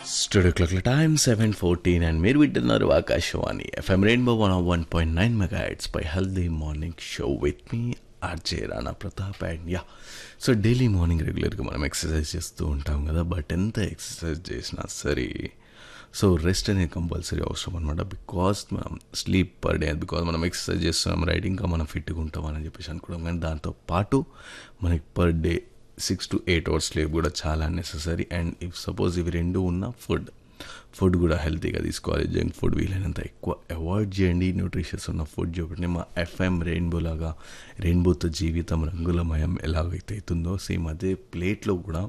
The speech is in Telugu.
స్టూడియో క్లాక్ల టైమ్ సెవెన్ ఫోర్టీన్ అండ్ మీరు వింటున్నారు Akashvani FM rainbow one one point nine megahertz పై healthy morning show with me RJ Rana Pratap and yeah so daily morning రెగ్యులర్గా మనం ఎక్సర్సైజ్ చేస్తూ ఉంటాం కదా బట్ ఎంత ఎక్సర్సైజ్ చేసినా సరే సో రెస్ట్ అనేది కంపల్సరీ అవసరం అనమాట బికాస్ మనం స్లీప్ పర్ డే బికాస్ మనం ఎక్సర్సైజ్ చేస్తున్నాం రైట్ ఇంకా మనం ఫిట్గా ఉంటాం అని చెప్పేసి అనుకోవడం కానీ దాంతో పాటు మనకి per day six to eight hours sleep కూడా చాలా నెససరీ అండ్ ఇఫ్ సపోజ్ ఇవి రెండు ఉన్న ఫుడ్ ఫుడ్ కూడా హెల్తీగా తీసుకోవాలి జంక్ ఫుడ్ వీలైనంత ఎక్కువ అవాయిడ్ చేయండి న్యూట్రిషన్స్ ఉన్న ఫుడ్ చూడండి మా ఎఫ్ఎం రెయిన్బో లాగా రెయిన్బోతో జీవితం రంగులమయం ఎలాగైతే అవుతుందో సేమ్ అదే ప్లేట్లో కూడా